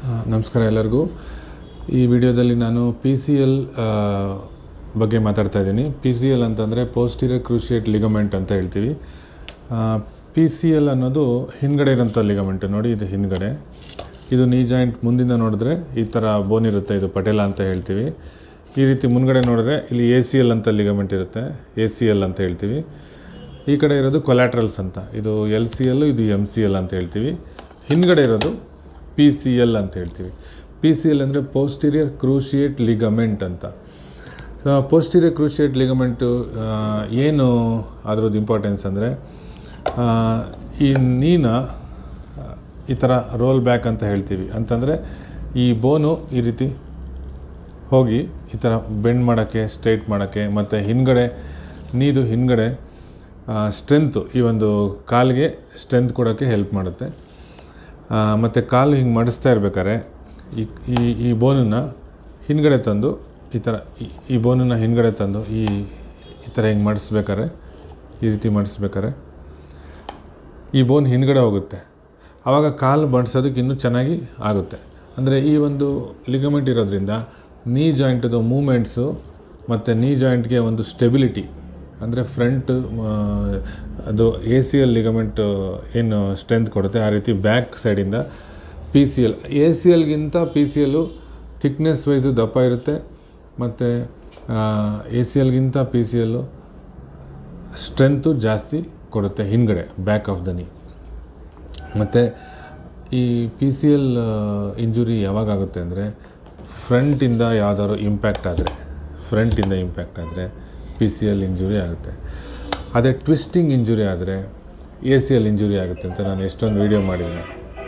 ಆ, ನಮಸ್ಕಾರ ಎಲ್ಲರಿಗೂ ಈ ವಿಡಿಯೋದಲ್ಲಿ ನಾನು ಪಿ ಸಿ ಎಲ್ ಬಗ್ಗೆ ಮಾತಾಡ್ತಾ ಇದ್ದೀನಿ ಪಿ ಸಿ ಎಲ್ ಅಂತಂದರೆ ಪೋಸ್ಟಿರಿಯರ್ ಕ್ರೂಷಿಯೇಟ್ ಲಿಗಮೆಂಟ್ ಅಂತ ಹೇಳ್ತೀವಿ ಪಿ ಸಿ ಎಲ್ ಅನ್ನೋದು ಹಿಂದ್ಗಡೆ ಇರೋಂಥ ಲಿಗಮೆಂಟ್ ನೋಡಿ ಇದು ಹಿಂದ್ಗಡೆ ಇದು ನೀ ಜಾಯಿಂಟ್ ಮುಂದಿಂದ ನೋಡಿದ್ರೆ ಈ ಥರ ಬೋನ್ ಇರುತ್ತೆ ಇದು ಪಟೇಲ ಅಂತ ಹೇಳ್ತೀವಿ ಈ ರೀತಿ ಮುಂದ್ಗಡೆ ನೋಡಿದ್ರೆ ಇಲ್ಲಿ ಎ ಸಿ ಎಲ್ ಅಂತ ಲಿಗಮೆಂಟ್ ಇರುತ್ತೆ ಎ ಸಿ ಎಲ್ ಅಂತ ಹೇಳ್ತೀವಿ ಈ ಕಡೆ ಇರೋದು ಕೊಲ್ಯಾಟ್ರಲ್ಸ್ ಅಂತ ಇದು ಎಲ್ ಸಿ ಎಲ್ ಇದು ಎಮ್ ಸಿ ಎಲ್ ಅಂತ ಹೇಳ್ತೀವಿ ಹಿಂದ್ಗಡೆ ಇರೋದು ಪಿ ಸಿ ಎಲ್ ಅಂತ ಹೇಳ್ತೀವಿ ಪಿ ಸಿ ಎಲ್ ಅಂದರೆ ಪೋಸ್ಟೀರಿಯರ್ ಕ್ರೂಷಿಯೇಟ್ ಲಿಗಮೆಂಟ್ ಅಂತ ಸೊ ಪೋಸ್ಟೀರಿಯರ್ ಕ್ರೂಷಿಯೇಟ್ ಲಿಗಮೆಂಟು ಏನು ಅದರದ್ದು ಇಂಪಾರ್ಟೆನ್ಸ್ ಅಂದರೆ ಈ ನೀನ ಈ ಥರ ರೋಲ್ ಬ್ಯಾಕ್ ಅಂತ ಹೇಳ್ತೀವಿ ಅಂತಂದರೆ ಈ ಬೋನು ಈ ರೀತಿ ಹೋಗಿ ಈ ಥರ ಬೆಂಡ್ ಮಾಡೋಕ್ಕೆ ಸ್ಟ್ರೈಟ್ ಮಾಡೋಕ್ಕೆ ಮತ್ತು ಹಿಂದ್ಗಡೆ ನೀದು ಹಿಂದ್ಗಡೆ ಸ್ಟ್ರೆಂತು ಈ ಒಂದು ಕಾಲಿಗೆ ಸ್ಟ್ರೆಂತ್ ಕೊಡೋಕ್ಕೆ ಹೆಲ್ಪ್ ಮಾಡುತ್ತೆ ಮತ್ತು ಕಾಲು ಹಿಂಗೆ ಮಡಿಸ್ತಾ ಇರ್ಬೇಕಾದ್ರೆ ಈ ಈ ಈ ಬೋನನ್ನು ಹಿಂದ್ಗಡೆ ತಂದು ಈ ಥರ ಈ- ಈ ಬೋನನ್ನು ಹಿಂದ್ಗಡೆ ತಂದು ಈ ಈ ಥರ ಹಿಂಗೆ ಮಡಿಸ್ಬೇಕಾದ್ರೆ ಈ ರೀತಿ ಮಡಿಸ್ಬೇಕಾದ್ರೆ ಈ ಬೋನ್ ಹಿಂದ್ಗಡೆ ಹೋಗುತ್ತೆ ಆವಾಗ ಕಾಲು ಬಡಿಸೋದಕ್ಕೆ ಇನ್ನೂ ಚೆನ್ನಾಗಿ ಆಗುತ್ತೆ ಅಂದರೆ ಈ ಒಂದು ಲಿಗಮೆಂಟ್ ಇರೋದ್ರಿಂದ ನೀ ಜಾಯಿಂಟದು ಮೂಮೆಂಟ್ಸು ಮತ್ತು ನೀ ಜಾಯಿಂಟ್ಗೆ ಒಂದು ಸ್ಟೆಬಿಲಿಟಿ ಅಂದರೆ ಫ್ರಂಟ್ ಅದು ಎ ಸಿ ಎಲ್ ಲಿಗಮೆಂಟ್ ಏನು ಸ್ಟ್ರೆಂತ್ ಕೊಡುತ್ತೆ ಆ ರೀತಿ ಬ್ಯಾಕ್ ಸೈಡಿಂದ P C L A C ಎಲ್ಗಿಂತ P C L thickness wise ದಪ್ಪ ಇರುತ್ತೆ ಮತ್ತು ಎ ಸಿ ಎಲ್ಗಿಂತ ಪಿ ಸಿ ಎಲ್ಲು ಸ್ಟ್ರೆಂತು ಜಾಸ್ತಿ ಕೊಡುತ್ತೆ ಹಿಂದ್ಗಡೆ ಬ್ಯಾಕ್ ಆಫ್ ದ ನೀ ಮತ್ತು ಈ ಪಿ ಸಿ ಎಲ್ ಇಂಜುರಿ ಯಾವಾಗ ಆಗುತ್ತೆ ಅಂದರೆ ಫ್ರಂಟಿಂದ ಯಾವ್ದಾದ್ರು ಇಂಪ್ಯಾಕ್ಟ್ ಆದರೆ ಫ್ರಂಟಿಂದ ಇಂಪ್ಯಾಕ್ಟ್ ಆದರೆ ಪಿ ಸಿ ಎಲ್ ಇಂಜುರಿ ಆಗುತ್ತೆ ಅದೇ ಟ್ವಿಸ್ಟಿಂಗ್ ಇಂಜುರಿ ಆದರೆ ಎ ಸಿ ಎಲ್ ಇಂಜುರಿ ಆಗುತ್ತೆ ಅಂತ ನಾನು ಎಷ್ಟೊಂದು ವೀಡಿಯೋ ಮಾಡಿದ್ದೀನಿ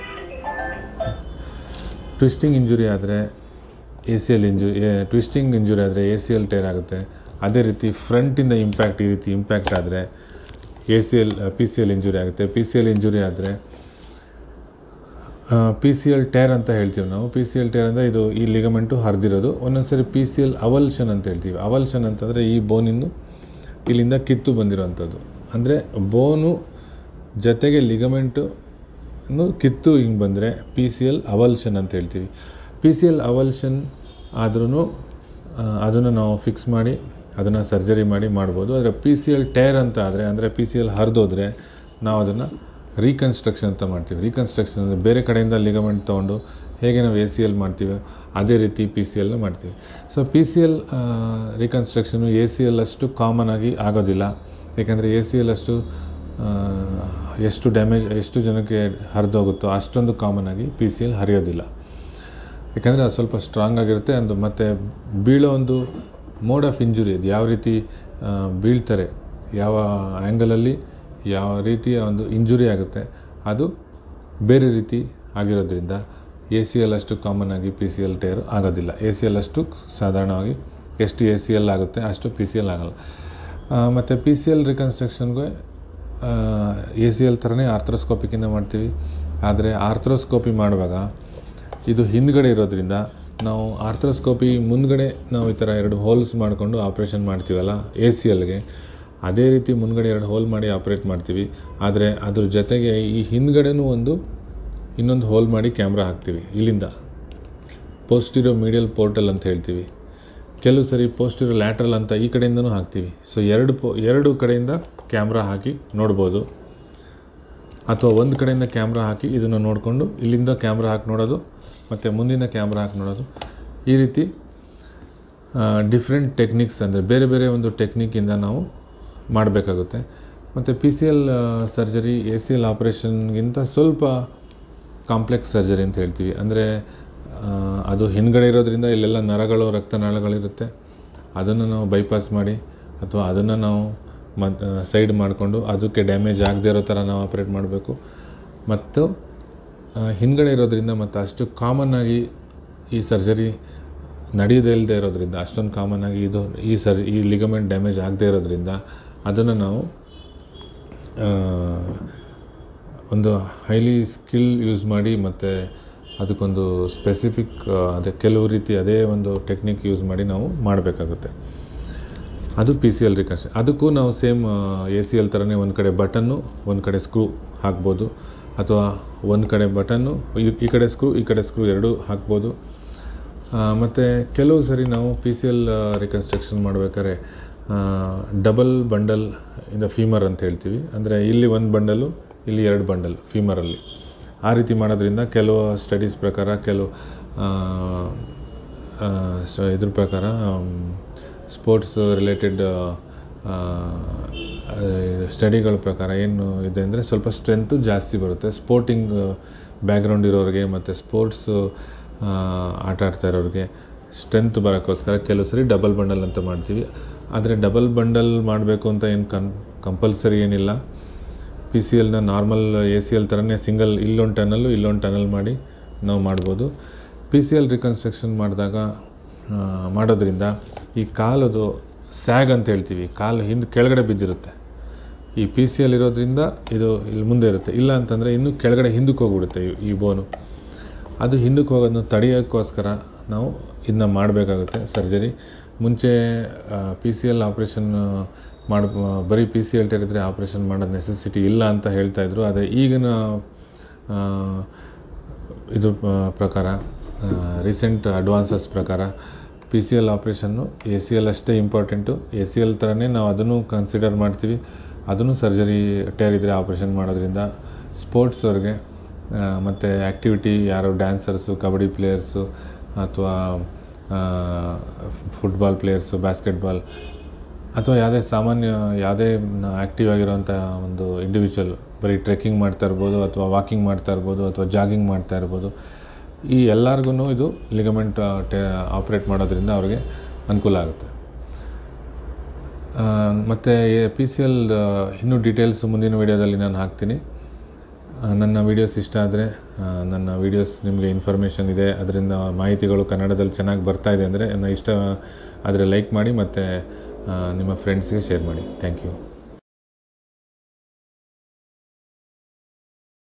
ಟ್ವಿಸ್ಟಿಂಗ್ ಇಂಜುರಿ ಆದರೆ ಎ ಸಿ ಎಲ್ ಇಂಜು ಟ್ವಿಸ್ಟಿಂಗ್ ಇಂಜುರಿ ಆದರೆ ಎ ಸಿ ಎಲ್ ಟೇರ್ ಆಗುತ್ತೆ ಅದೇ ರೀತಿ ಫ್ರಂಟಿಂದ ಇಂಪ್ಯಾಕ್ಟ್ ಈ ರೀತಿ ಇಂಪ್ಯಾಕ್ಟ್ ಆದರೆ A C L P C L injury ಆಗುತ್ತೆ ಪಿ ಸಿ ಎಲ್ ಇಂಜುರಿ ಆದರೆ ಪಿ ಸಿ ಎಲ್ ಟೇರ್ ಅಂತ ಹೇಳ್ತೀವಿ ನಾವು ಪಿ ಸಿ ಎಲ್ ಟೇರ್ ಅಂದರೆ ಇದು ಈ ಲಿಗಮೆಂಟು ಹರಿದಿರೋದು ಒಂದೊಂದು ಸರಿ ಪಿ ಸಿ ಎಲ್ ಅವಲ್ಷನ್ ಅಂತ ಹೇಳ್ತೀವಿ ಅವಲ್ಷನ್ ಅಂತಂದರೆ ಈ ಬೋನಿಂದು ಇಲ್ಲಿಂದ ಕಿತ್ತು ಬಂದಿರೋವಂಥದ್ದು ಅಂದರೆ ಬೋನು ಜೊತೆಗೆ ಲಿಗಮೆಂಟು ಕಿತ್ತು ಹಿಂಗೆ ಬಂದರೆ ಪಿ ಸಿ ಎಲ್ ಅವಲ್ಷನ್ ಅಂತ ಹೇಳ್ತೀವಿ ಪಿ ಸಿ ಎಲ್ ಅವಲ್ಷನ್ ಆದ್ರೂ ಅದನ್ನು ನಾವು ಫಿಕ್ಸ್ ಮಾಡಿ ಅದನ್ನು ಸರ್ಜರಿ ಮಾಡಿ ಮಾಡ್ಬೋದು ಆದರೆ ಪಿ ಸಿ ಎಲ್ ಟೇರ್ ಅಂತ ಆದರೆ ಅಂದರೆ ಪಿ ಸಿ ಎಲ್ ಹರಿದೋದ್ರೆ ನಾವು ಅದನ್ನು ರೀಕನ್ಸ್ಟ್ರಕ್ಷನ್ ಅಂತ ಮಾಡ್ತೀವಿ ರೀಕನ್ಸ್ಟ್ರಕ್ಷನ್ ಅಂದರೆ ಬೇರೆ ಕಡೆಯಿಂದ ಲಿಗಮೆಂಟ್ ತೊಗೊಂಡು ಹೇಗೆ ನಾವು ಎ ಸಿ ಎಲ್ ಮಾಡ್ತೀವಿ ಅದೇ ರೀತಿ ಪಿ ಸಿ ಎಲ್ನ ಮಾಡ್ತೀವಿ so P C L reconstruction A C L ಅಷ್ಟು ಕಾಮನ್ ಆಗಿ ಆಗೋದಿಲ್ಲ ಏಕೆಂದರೆ ಎ ಸಿ ಎಲ್ ಅಷ್ಟು ಆ, ಎಷ್ಟು ಡ್ಯಾಮೇಜ್ ಎಷ್ಟು ಜನಕ್ಕೆ ಹರಿದೋಗುತ್ತೋ ಅಷ್ಟೊಂದು ಕಾಮನ್ ಆಗಿ ಪಿ ಸಿ ಎಲ್ ಹರಿಯೋದಿಲ್ಲ ಯಾಕಂದರೆ ಅದು ಸ್ವಲ್ಪ ಸ್ಟ್ರಾಂಗ್ ಆಗಿರುತ್ತೆ ಅದು ಮತ್ತು ಬೀಳೋ ಒಂದು ಮೋಡ್ ಆಫ್ ಇಂಜುರಿ ಅದು ಯಾವ ರೀತಿ ಆ, ಬೀಳ್ತಾರೆ ಯಾವ ಆ್ಯಂಗಲಲ್ಲಿ ಯಾವ ರೀತಿಯ ಒಂದು ಇಂಜುರಿ ಆಗುತ್ತೆ ಅದು ಬೇರೆ ರೀತಿ ಆಗಿರೋದ್ರಿಂದ ಎ ಸಿ ಎಲ್ ಅಷ್ಟು ಕಾಮನ್ ಆಗಿ ಪಿ ಸಿ ಎಲ್ ಟೇರ್ ಆಗೋದಿಲ್ಲ ಎ ಸಿ ಎಲ್ ಅಷ್ಟು ಸಾಧಾರಣವಾಗಿ ಎಷ್ಟು ಎ ಸಿ ಎಲ್ ಆಗುತ್ತೆ ಅಷ್ಟು ಪಿ ಸಿ ಎಲ್ ಆಗೋಲ್ಲ ಮತ್ತು ಪಿ ಸಿ ಎಲ್ ರಿಕನ್ಸ್ಟ್ರಕ್ಷನ್ಗೆ ಎ ಸಿ ಎಲ್ ಥರನೇ ಆರ್ಥ್ರೋಸ್ಕೋಪಿಕಿಂದ ಮಾಡ್ತೀವಿ ಆದರೆ ಆರ್ಥ್ರೋಸ್ಕೋಪಿ ಮಾಡುವಾಗ ಇದು ಹಿಂದ್ಗಡೆ ಇರೋದ್ರಿಂದ ನಾವು ಆರ್ಥ್ರೋಸ್ಕೋಪಿ ಮುಂದ್ಗಡೆ ನಾವು ಈ ಥರ ಎರಡು ಹೋಲ್ಸ್ ಮಾಡಿಕೊಂಡು ಆಪ್ರೇಷನ್ ಮಾಡ್ತೀವಲ್ಲ ಎ ಸಿ ಎಲ್ಗೆ ಅದೇ ರೀತಿ ಮುಂದ್ಗಡೆ ಎರಡು ಹೋಲ್ ಮಾಡಿ ಆಪ್ರೇಟ್ ಮಾಡ್ತೀವಿ ಆದರೆ ಅದ್ರ ಜೊತೆಗೆ ಈ ಹಿಂದ್ಗಡೆನೂ ಒಂದು ಇನ್ನೊಂದು ಹೋಲ್ ಮಾಡಿ ಕ್ಯಾಮ್ರಾ ಹಾಕ್ತೀವಿ ಇಲ್ಲಿಂದ ಪೋಸ್ಟಿರೋ ಮೀಡಿಯಲ್ ಪೋರ್ಟಲ್ ಅಂತ ಹೇಳ್ತೀವಿ ಕೆಲವು ಸರಿ ಪೋಸ್ಟಿರೋ ಲ್ಯಾಟ್ರಲ್ ಅಂತ ಈ ಕಡೆಯಿಂದನೂ ಹಾಕ್ತೀವಿ ಸೊ ಎರಡು ಪೋ ಎರಡು ಕಡೆಯಿಂದ ಕ್ಯಾಮ್ರಾ ಹಾಕಿ ನೋಡ್ಬೋದು ಅಥವಾ ಒಂದು ಕಡೆಯಿಂದ ಕ್ಯಾಮ್ರಾ ಹಾಕಿ ಇದನ್ನು ನೋಡಿಕೊಂಡು ಇಲ್ಲಿಂದ ಕ್ಯಾಮ್ರಾ ಹಾಕಿ ನೋಡೋದು ಮತ್ತು ಮುಂದಿನ ಕ್ಯಾಮ್ರಾ ಹಾಕಿ ನೋಡೋದು ಈ ರೀತಿ ಡಿಫ್ರೆಂಟ್ ಟೆಕ್ನಿಕ್ಸ್ ಅಂದರೆ ಬೇರೆ ಬೇರೆ ಒಂದು ಟೆಕ್ನಿಕ್ಕಿಂದ ನಾವು ಮಾಡಬೇಕಾಗುತ್ತೆ ಮತ್ತು P C L surgery A C L ಆಪ್ರೇಷನ್ಗಿಂತ ಸ್ವಲ್ಪ ಕಾಂಪ್ಲೆಕ್ಸ್ ಸರ್ಜರಿ ಅಂತ ಹೇಳ್ತೀವಿ ಅಂದರೆ ಅದು ಹಿಂದ್ಗಡೆ ಇರೋದ್ರಿಂದ ಇಲ್ಲೆಲ್ಲ ನರಗಳು ರಕ್ತನಾಳಗಳಿರುತ್ತೆ ಅದನ್ನು ನಾವು ಬೈಪಾಸ್ ಮಾಡಿ ಅಥವಾ ಅದನ್ನು ನಾವು ಮತ್ತು ಸೈಡ್ ಮಾಡಿಕೊಂಡು ಅದಕ್ಕೆ ಡ್ಯಾಮೇಜ್ ಆಗದೇ ಇರೋ ಥರ ನಾವು ಆಪ್ರೇಟ್ ಮಾಡಬೇಕು ಮತ್ತು ಆ, ಹಿಂದ್ಗಡೆ ಇರೋದ್ರಿಂದ ಮತ್ತು ಅಷ್ಟು ಕಾಮನ್ ಆಗಿ ಈ ಸರ್ಜರಿ ನಡೆಯೋದೇ ಇಲ್ಲದೆ ಇರೋದ್ರಿಂದ ಅಷ್ಟೊಂದು ಕಾಮನ್ ಆಗಿ ಇದು ಈ ಸರ್ ಈ ಲಿಗಮೆಂಟ್ ಡ್ಯಾಮೇಜ್ ಆಗದೇ ಇರೋದ್ರಿಂದ ಅದನ್ನು ನಾವು ಆ, ಒಂದು ಹೈಲಿ ಸ್ಕಿಲ್ ಯೂಸ್ ಮಾಡಿ ಮತ್ತು ಅದಕ್ಕೊಂದು ಸ್ಪೆಸಿಫಿಕ್ ಅದೇ ಕೆಲವು ರೀತಿ ಅದೇ ಒಂದು ಟೆಕ್ನಿಕ್ ಯೂಸ್ ಮಾಡಿ ನಾವು ಮಾಡಬೇಕಾಗುತ್ತೆ ಅದು ಪಿ ಸಿ ಎಲ್ ರಿಕನ್ಸ್ಟ್ರಕ್ಷನ್ ಅದಕ್ಕೂ ನಾವು ಸೇಮ್ ಎ ಸಿ ಎಲ್ ಥರನೇ ಒಂದು ಕಡೆ ಬಟನ್ನು ಒಂದು ಕಡೆ ಸ್ಕ್ರೂ ಹಾಕ್ಬೋದು ಅಥವಾ ಒಂದು ಕಡೆ ಬಟನ್ನು ಈ- ಈ ಕಡೆ ಸ್ಕ್ರೂ ಈ ಕಡೆ ಸ್ಕ್ರೂ ಎರಡೂ ಹಾಕ್ಬೋದು ಮತ್ತು ಕೆಲವು ಸರಿ ನಾವು ಪಿ ಸಿ ಎಲ್ ರಿಕನ್ಸ್ಟ್ರಕ್ಷನ್ ಮಾಡಬೇಕಾದ್ರೆ ಡಬಲ್ ಬಂಡಲ್ ಇಂದ ಫೀಮರ್ ಅಂತ ಹೇಳ್ತೀವಿ ಅಂದರೆ ಇಲ್ಲಿ ಒಂದು ಬಂಡಲು ಇಲ್ಲಿ ಎರಡು ಬಂಡಲ್ ಫೀಮರಲ್ಲಿ ಆ ರೀತಿ ಮಾಡೋದ್ರಿಂದ ಕೆಲವು ಸ್ಟಡೀಸ್ ಪ್ರಕಾರ ಕೆಲವು ಆ, ಆ, ಸ- ಇದ್ರ ಪ್ರಕಾರ ಸ್ಪೋರ್ಟ್ಸ್ ರಿಲೇಟೆಡ್ ಸ್ಟಡಿಗಳ ಪ್ರಕಾರ ಏನು ಇದೆ ಅಂದರೆ ಸ್ವಲ್ಪ ಸ್ಟ್ರೆಂತು ಜಾಸ್ತಿ ಬರುತ್ತೆ ಸ್ಪೋರ್ಟಿಂಗ್ ಬ್ಯಾಕ್ಗ್ರೌಂಡ್ ಇರೋರಿಗೆ ಮತ್ತು ಸ್ಪೋರ್ಟ್ಸ್ ಆಟ ಆಡ್ತಾ ಇರೋರಿಗೆ ಸ್ಟ್ರೆಂತ್ ಬರೋಕ್ಕೋಸ್ಕರ ಕೆಲವು ಸರಿ ಡಬಲ್ ಬಂಡಲ್ ಅಂತ ಮಾಡ್ತೀವಿ ಆದರೆ ಡಬಲ್ ಬಂಡಲ್ ಮಾಡಬೇಕು ಅಂತ ಏನು ಕನ್ ಕಂಪಲ್ಸರಿ ಏನಿಲ್ಲ ಪಿ ಸಿ ಎಲ್ನ ನಾರ್ಮಲ್ ಎ ಸಿ ಎಲ್ ಥರನೇ ಸಿಂಗಲ್ ಇಲ್ಲೊಂದು ಟನಲ್ಲು ಇಲ್ಲೊಂದು ಟನಲ್ ಮಾಡಿ ನಾವು ಮಾಡ್ಬೋದು ಪಿ ಸಿ ಎಲ್ ರಿಕನ್ಸ್ಟ್ರಕ್ಷನ್ ಮಾಡಿದಾಗ ಆ, ಮಾಡೋದ್ರಿಂದ ಈ ಕಾಲದು ಸ್ಯಾಗ್ ಅಂತ ಹೇಳ್ತೀವಿ ಕಾಲು ಹಿಂದೆ ಕೆಳಗಡೆ ಬಿದ್ದಿರುತ್ತೆ ಈ ಪಿ ಸಿ ಎಲ್ ಇರೋದ್ರಿಂದ ಇದು ಇಲ್ಲಿ ಮುಂದೆ ಇರುತ್ತೆ ಇಲ್ಲ ಅಂತಂದರೆ ಇನ್ನೂ ಕೆಳಗಡೆ ಹಿಂದಕ್ಕೆ ಹೋಗ್ಬಿಡುತ್ತೆ ಈ- ಈ ಬೋನು ಅದು ಹಿಂದಕ್ಕೆ ಹೋಗೋದನ್ನ ತಡೆಯೋಕ್ಕೋಸ್ಕರ ನಾವು ಇದನ್ನ ಮಾಡಬೇಕಾಗುತ್ತೆ ಸರ್ಜರಿ ಮುಂಚೆ ಪಿ ಸಿ ಎಲ್ ಆಪ್ರೇಷನ್ ಮಾಡಿ ಬರೀ ಪಿ ಸಿ ಎಲ್ ಟೇರಿದ್ರೆ ಆಪ್ರೇಷನ್ ಮಾಡೋದು ನೆಸೆಸಿಟಿ ಇಲ್ಲ ಅಂತ ಹೇಳ್ತಾಯಿದ್ರು ಆದರೆ ಈಗಿನ ಆ, ಇದು ಆ, ಪ್ರಕಾರ ರೀಸೆಂಟ್ ಅಡ್ವಾನ್ಸಸ್ ಪ್ರಕಾರ P C L operation A C L ಅಷ್ಟೇ ಇಂಪಾರ್ಟೆಂಟು ಎ ಸಿ ಎಲ್ ಥರನೇ ನಾವು ಅದನ್ನು ಕನ್ಸಿಡರ್ ಮಾಡ್ತೀವಿ ಅದನ್ನು ಸರ್ಜರಿ ಟೇರ್ ಇದ್ದರೆ ಆಪ್ರೇಷನ್ ಮಾಡೋದ್ರಿಂದ ಸ್ಪೋರ್ಟ್ಸ್ ಅವ್ರಿಗೆ ಮತ್ತು ಆ್ಯಕ್ಟಿವಿಟಿ ಯಾರು ಡ್ಯಾನ್ಸರ್ಸು ಕಬಡ್ಡಿ ಪ್ಲೇಯರ್ಸು ಅಥವಾ ಫುಟ್ಬಾಲ್ ಪ್ಲೇಯರ್ಸು ಬಾಸ್ಕೆಟ್ಬಾಲ್ ಅಥವಾ ಯಾವುದೇ ಸಾಮಾನ್ಯ ಯಾವುದೇ ಆ್ಯಕ್ಟಿವ್ ಆಗಿರೋಂಥ ಒಂದು ಇಂಡಿವಿಜುವಲ್ ಬರೀ ಟ್ರೆಕ್ಕಿಂಗ್ ಮಾಡ್ತಾ ಇರ್ಬೋದು ಅಥವಾ ವಾಕಿಂಗ್ ಮಾಡ್ತಾ ಇರ್ಬೋದು ಅಥವಾ ಜಾಗಿಂಗ್ ಮಾಡ್ತಾ ಇರ್ಬೋದು ಈ ಎಲ್ಲರಿಗೂ ಇದು ಲಿಗಮೆಂಟ್ ಟೇ ಆಪ್ರೇಟ್ ಮಾಡೋದ್ರಿಂದ ಅವ್ರಿಗೆ ಅನುಕೂಲ ಆಗುತ್ತೆ ಮತ್ತು ಪಿ ಸಿ ಎಲ್ ಇನ್ನೂ ಡೀಟೇಲ್ಸ್ ಮುಂದಿನ ವೀಡಿಯೋದಲ್ಲಿ ನಾನು ಹಾಕ್ತೀನಿ ಆ, ನನ್ನ ವೀಡಿಯೋಸ್ ಇಷ್ಟ ಆದರೆ ನನ್ನ ವೀಡಿಯೋಸ್ ನಿಮಗೆ ಇನ್ಫಾರ್ಮೇಷನ್ ಇದೆ ಅದರಿಂದ ಮಾಹಿತಿಗಳು ಕನ್ನಡದಲ್ಲಿ ಚೆನ್ನಾಗಿ ಬರ್ತಾ ಇದೆ ಅಂದರೆ ನನ್ನ ಇಷ್ಟ ಆದರೆ ಲೈಕ್ ಮಾಡಿ ಮತ್ತು ನಿಮ್ಮ ಫ್ರೆಂಡ್ಸ್ಗೆ ಶೇರ್ ಮಾಡಿ ಥ್ಯಾಂಕ್ ಯು